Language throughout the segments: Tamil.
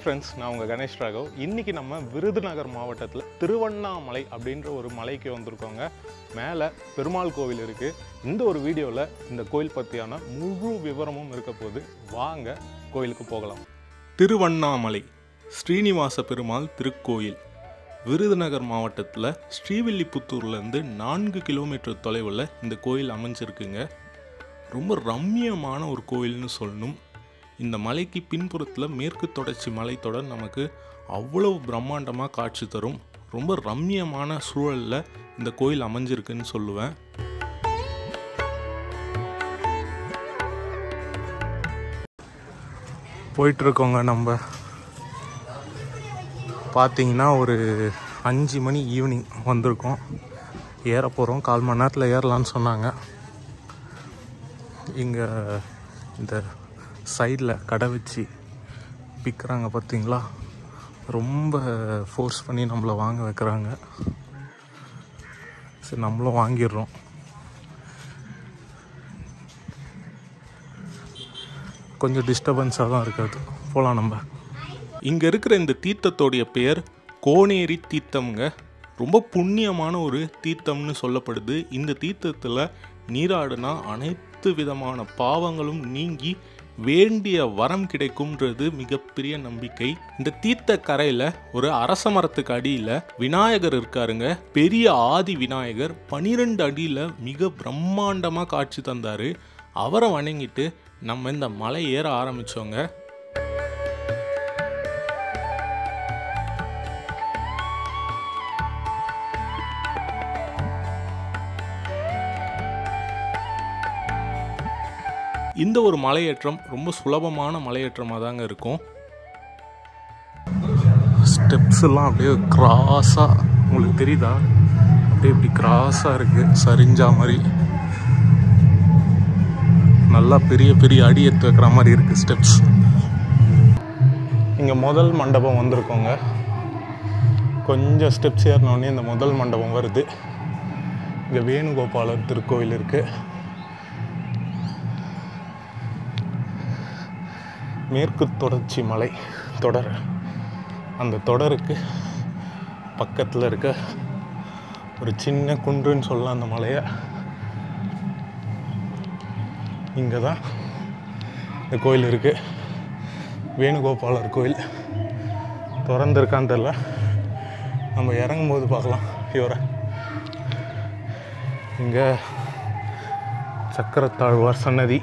ஃப்ரெண்ட்ஸ் நான் உங்கள் கணேஷ் ராகவ் இன்றைக்கி நம்ம விருதுநகர் மாவட்டத்தில் திருவண்ணாமலை அப்படின்ற ஒரு மலைக்கு வந்திருக்கோங்க மேலே பெருமாள் கோவில் இருக்குது இந்த ஒரு வீடியோவில் இந்த கோயில் பற்றியான முழு விவரமும் இருக்க போது வாங்க கோயிலுக்கு போகலாம் திருவண்ணாமலை ஸ்ரீனிவாச பெருமாள் திருக்கோயில் விருதுநகர் மாவட்டத்தில் ஸ்ரீவில்லிபுத்தூர்லேருந்து நான்கு கிலோமீட்டர் தொலைவில் இந்த கோயில் அமைஞ்சிருக்குங்க ரொம்ப ரம்மியமான ஒரு கோயில்னு சொல்லணும் இந்த மலைக்கு பின்புறத்தில் மேற்கு தொடர்ச்சி மலைத்தொடர் நமக்கு அவ்வளவு பிரம்மாண்டமாக காட்சி தரும் ரொம்ப ரம்மியமான சூழலில் இந்த கோயில் அமைஞ்சிருக்குன்னு சொல்லுவேன் போயிட்டுருக்கோங்க நம்ம பார்த்தீங்கன்னா ஒரு அஞ்சு மணி ஈவினிங் வந்திருக்கோம் ஏற போகிறோம் கால் மணி நேரத்தில் ஏறலான்னு சொன்னாங்க இங்கே இந்த சைடில் கடை வச்சு விற்கிறாங்க பார்த்தீங்களா ரொம்ப ஃபோர்ஸ் பண்ணி நம்மளை வாங்க வைக்கிறாங்க சரி நம்மளும் வாங்கிடுறோம் கொஞ்சம் டிஸ்டர்பன்ஸாக தான் இருக்காது போகலாம் நம்ம இங்கே இருக்கிற இந்த தீர்த்தத்தோடைய பெயர் கோனேரி தீர்த்தம்ங்க ரொம்ப புண்ணியமான ஒரு தீர்த்தம்னு சொல்லப்படுது இந்த தீர்த்தத்தில் நீராடினா அனைத்து விதமான பாவங்களும் நீங்கி வேண்டிய வரம் கிடைக்கும்ன்றது மிகப்பெரிய நம்பிக்கை இந்த தீர்த்த கரையில் ஒரு அரச மரத்துக்கு அடியில் விநாயகர் இருக்காருங்க பெரிய ஆதி விநாயகர் பனிரெண்டு அடியில் மிக பிரம்மாண்டமாக காட்சி தந்தார் அவரை வணங்கிட்டு நம்ம இந்த மலை ஏற ஆரம்பித்தோங்க இந்த ஒரு மலையேற்றம் ரொம்ப சுலபமான மலையேற்றமாக தாங்க இருக்கும் ஸ்டெப்ஸ் எல்லாம் அப்படியே கிராஸாக உங்களுக்கு தெரியுதா அப்படியே இப்படி கிராஸாக இருக்குது சரிஞ்சா மாதிரி நல்லா பெரிய பெரிய அடி எடுத்து வைக்கிற மாதிரி இருக்குது ஸ்டெப்ஸ் இங்கே முதல் மண்டபம் வந்திருக்கோங்க கொஞ்சம் ஸ்டெப்ஸ் ஏறினோடனே இந்த முதல் மண்டபம் வருது இங்கே வேணுகோபாலர் திருக்கோயில் இருக்குது மேற்கு தொடர்ச்சி மலை தொடர் அந்த தொடருக்கு பக்கத்தில் இருக்க ஒரு சின்ன குன்றுன்னு சொல்லலாம் அந்த மலையை இங்கே தான் இந்த கோயில் இருக்குது வேணுகோபாலர் கோயில் திறந்துருக்கான்னு தெரில நம்ம இறங்கும்போது பார்க்கலாம் இவரை இங்கே சக்கரத்தாழ்வார் சன்னதி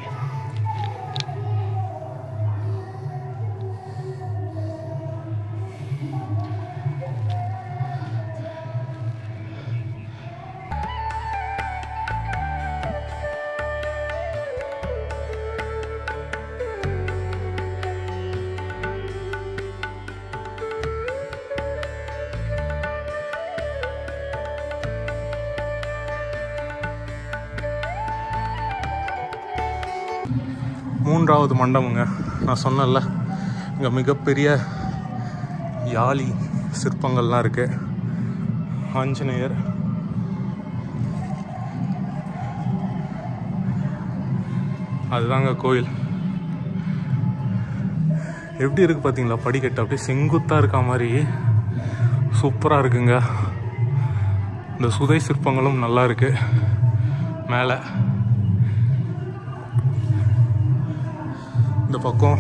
மூன்றாவது மண்டபங்க நான் சொன்னேன்ல இங்கே மிகப்பெரிய யாழி சிற்பங்கள்லாம் இருக்கு ஆஞ்சநேயர் அதுதாங்க கோயில் எப்படி இருக்கு பார்த்தீங்களா படிக்கட்டு அப்படியே செங்குத்தாக இருக்க மாதிரி சூப்பராக இருக்குங்க இந்த சுதை சிற்பங்களும் நல்லா இருக்கு மேலே இந்த பக்கம்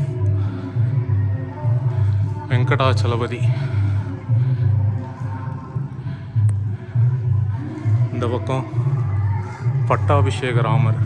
வெங்கடாச்சலபதி இந்த பக்கம் பட்டாபிஷேக ராமர்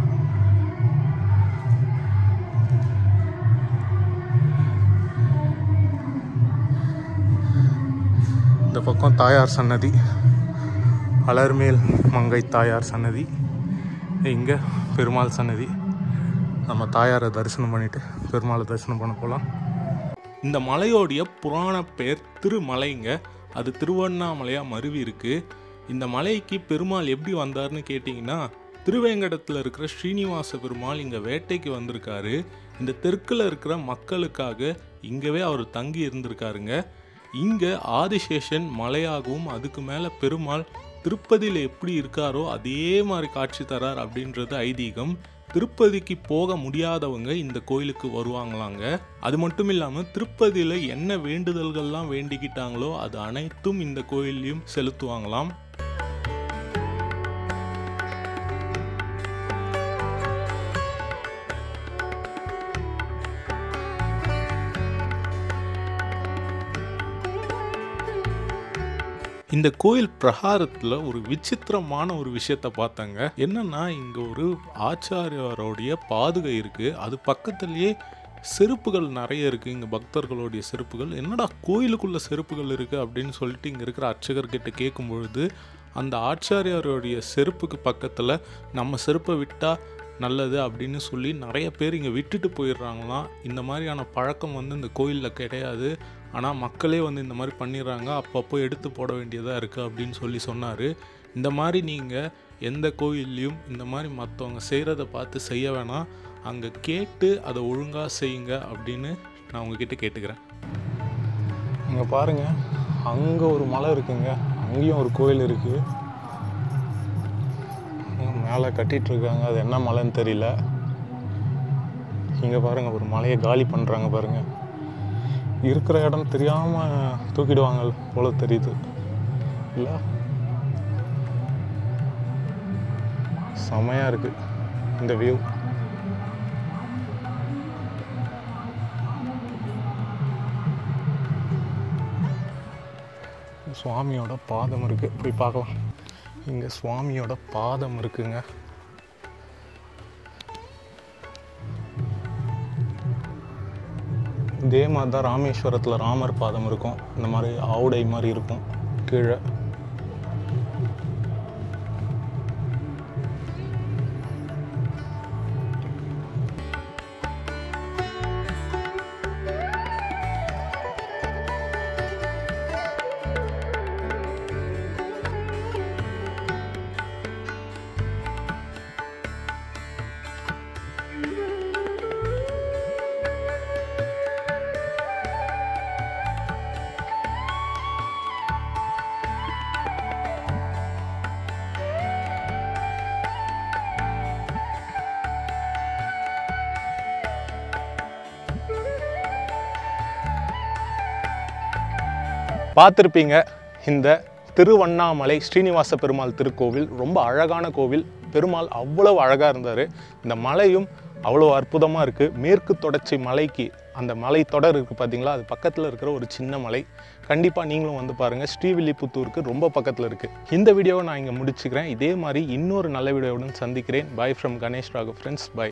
இந்த பக்கம் தாயார் சன்னதி அலர்மேல் மங்கை தாயார் சன்னதி இங்கே பெருமாள் சன்னதி நம்ம தாயாரை தரிசனம் பண்ணிட்டு பெருமாளை தரிசனம் பண்ண போகலாம் இந்த மலையோடைய புராண பெயர் திருமலைங்க அது திருவண்ணாமலையாக மருவி இருக்கு இந்த மலைக்கு பெருமாள் எப்படி வந்தார்னு கேட்டிங்கன்னா திருவேங்கடத்தில் இருக்கிற ஸ்ரீனிவாச பெருமாள் இங்கே வேட்டைக்கு வந்திருக்காரு இந்த தெற்கில் இருக்கிற மக்களுக்காக இங்கவே அவர் தங்கி இருந்திருக்காருங்க இங்கே ஆதிசேஷன் மலையாகவும் அதுக்கு மேலே பெருமாள் திருப்பதியில் எப்படி இருக்காரோ அதே மாதிரி காட்சி தரார் அப்படின்றது ஐதீகம் திருப்பதிக்கு போக முடியாதவங்க இந்த கோயிலுக்கு வருவாங்களாங்க அது மட்டும் இல்லாமல் திருப்பதியில் என்ன வேண்டுதல்கள்லாம் வேண்டிக்கிட்டாங்களோ அது அனைத்தும் இந்த கோயில்லையும் செலுத்துவாங்களாம் இந்த கோயில் பிரகாரத்தில் ஒரு விசித்திரமான ஒரு விஷயத்த பார்த்தாங்க என்னன்னா இங்கே ஒரு ஆச்சாரியாரோடைய பாதுகை இருக்குது அது பக்கத்துலேயே செருப்புகள் நிறைய இருக்குது இங்கே பக்தர்களுடைய செருப்புகள் என்னடா கோயிலுக்குள்ள செருப்புகள் இருக்குது அப்படின்னு சொல்லிட்டு இங்கே இருக்கிற அர்ச்சகர்கிட்ட கேட்கும் பொழுது அந்த ஆச்சாரியாரோடைய செருப்புக்கு பக்கத்தில் நம்ம செருப்பை விட்டால் நல்லது அப்படின்னு சொல்லி நிறைய பேர் இங்கே விட்டுட்டு போயிடுறாங்களாம் இந்த மாதிரியான பழக்கம் வந்து இந்த கோயிலில் கிடையாது ஆனால் மக்களே வந்து இந்த மாதிரி பண்ணிடுறாங்க அப்பப்போ எடுத்து போட வேண்டியதாக இருக்குது அப்படின்னு சொல்லி சொன்னார் இந்த மாதிரி நீங்கள் எந்த கோயில்லையும் இந்த மாதிரி மற்றவங்க செய்கிறத பார்த்து செய்ய வேணாம் அங்கே கேட்டு அதை ஒழுங்காக செய்யுங்க அப்படின்னு நான் உங்ககிட்ட கேட்டுக்கிறேன் இங்கே பாருங்கள் அங்கே ஒரு மலை இருக்குங்க அங்கேயும் ஒரு கோயில் இருக்குது மேலே கட்டிட்டு இருக்காங்க அது என்ன மலைன்னு தெரியல இங்கே பாருங்க ஒரு மலையை காலி பண்ணுறாங்க பாருங்க இருக்கிற இடம் தெரியாமல் தூக்கிடுவாங்க போல தெரியுது இல்லை செமையாக இருக்கு இந்த வியூ சுவாமியோட பாதம் இருக்கு போய் பார்க்கலாம் இங்கே சுவாமியோட பாதம் இருக்குங்க இதே மாதிரி தான் ராமேஸ்வரத்தில் ராமர் பாதம் இருக்கும் இந்த மாதிரி ஆவுடை மாதிரி இருக்கும் கீழே பார்த்துருப்பீங்க இந்த திருவண்ணாமலை ஸ்ரீனிவாச பெருமாள் திருக்கோவில் ரொம்ப அழகான கோவில் பெருமாள் அவ்வளவு அழகாக இருந்தார் இந்த மலையும் அவ்வளோ அற்புதமாக இருக்குது மேற்கு தொடர்ச்சி மலைக்கு அந்த மலை தொடர் இருக்குது பார்த்தீங்களா அது பக்கத்தில் இருக்கிற ஒரு சின்ன மலை கண்டிப்பாக நீங்களும் வந்து பாருங்கள் ஸ்ரீவில்லிபுத்தூருக்கு ரொம்ப பக்கத்தில் இருக்குது இந்த வீடியோவை நான் இங்கே முடிச்சுக்கிறேன் இதே மாதிரி இன்னொரு நல்ல வீடியோவுடன் சந்திக்கிறேன் bye from Ganesh Ragu friends by